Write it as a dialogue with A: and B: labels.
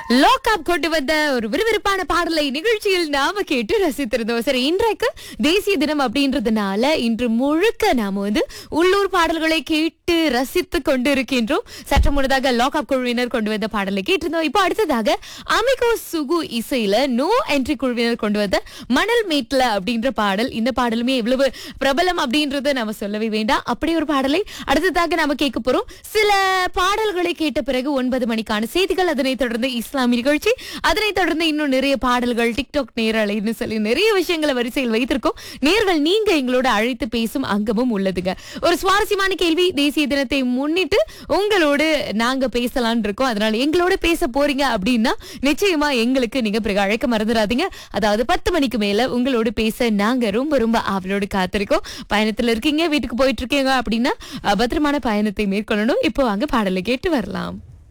A: lock அப் கொண்டு வந்த ஒரு விறுவிறுப்பான பாடலை நிகழ்ச்சியில் நாம கேட்டு ரசித்திருந்தோம் சரி இன்றைக்கு தேசிய தினம் அப்படின்றதுனால இன்று முழுக்க நாம வந்து உள்ளூர் பாடல்களை கேட்டு ரசித்து கொண்டு இருக்கின்றோம் சற்று முன்னதாக லாக் அப் குழுவினர் கொண்டு வந்த பாடலை கேட்டிருந்தோம் இப்போ அடுத்ததாக அமிகோ சுகு இசையில நோ என்ட்ரி குழுவினர் கொண்டு வந்த மணல் மேட்ல அப்படின்ற பாடல் இந்த பாடலுமே எவ்வளவு பிரபலம் அப்படின்றத நாம சொல்லவே வேண்டாம் அப்படி ஒரு பாடலை அடுத்ததாக நாம கேட்க போறோம் சில பாடல்களை கேட்ட பிறகு ஒன்பது மணிக்கான செய்திகள் அதனைத் தொடர்ந்து இஸ்லாமிய நிகழ்ச்சி அதனைத் தொடர்ந்து இன்னும் நிறைய பாடல்கள் டிக்டாக் நேரலைன்னு சொல்லி நிறைய விஷயங்களை வரிசையில் வைத்திருக்கோம் நேர்கள் நீங்க எங்களோட அழைத்து பேசும் அங்கமும் உள்ளதுங்க ஒரு சுவாரஸ்யமான கேள்வி தேசிய தினத்தை முன்னிட்டு உங்களோடு நாங்க பேசலாம்னு இருக்கோம் அதனால எங்களோட பேச போறீங்க அப்படின்னா நிச்சயமா எங்களுக்கு நீங்க பிறகு அழைக்க மறந்துடாதீங்க அதாவது பத்து மணிக்கு மேல உங்களோடு பேச நாங்க ரொம்ப ரொம்ப ஆவலோடு காத்திருக்கோம் பயணத்துல இருக்கீங்க வீட்டுக்கு போயிட்டு இருக்கீங்க அப்படின்னா அஹ், பத்திரமான பயணத்தை மேற்கொள்ளணும் இப்போ வாங்க பாடலை கேட்டு வரலாம்